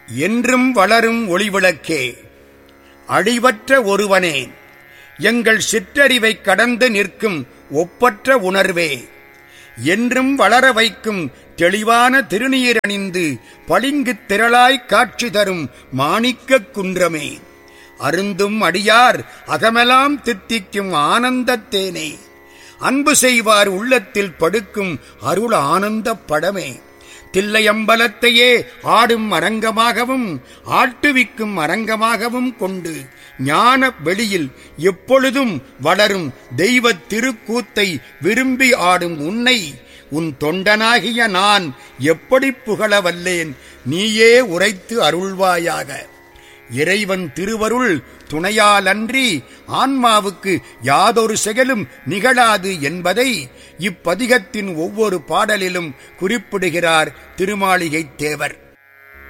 என்றும் வளரும் ஒளிவிளக்கே அழிவற்ற ஒருவனே எங்கள் சிற்றறிவை கடந்து நிற்கும் ஒப்பற்ற உணர்வே என்றும் வளர வைக்கும் தெளிவான திருநீர் அணிந்து பளிங்குத் திரளாய் காட்சி தரும் மாணிக்கக் குன்றமே அருந்தும் அடியார் அகமெலாம் தித்திக்கும் ஆனந்தத் தேனே அன்பு செய்வார் உள்ளத்தில் படுக்கும் அருள் ஆனந்தப் படமே தில்லையம்பலத்தையே ஆடும் அரங்கமாகவும் ஆட்டுவிக்கும் அரங்கமாகவும் கொண்டு ஞான வெளியில் எப்பொழுதும் வளரும் தெய்வத் திருக்கூத்தை விரும்பி ஆடும் உன்னை உன் தொண்டனாகிய நான் எப்படி புகழ வல்லேன் நீயே உரைத்து அருள்வாயாக இறைவன் திருவருள் துணையாலன்றி ஆன்மாவுக்கு யாதொரு செயலும் நிகழாது என்பதை இப்பதிகத்தின் ஒவ்வொரு பாடலிலும் குறிப்பிடுகிறார் திருமாளிகைத் தேவர்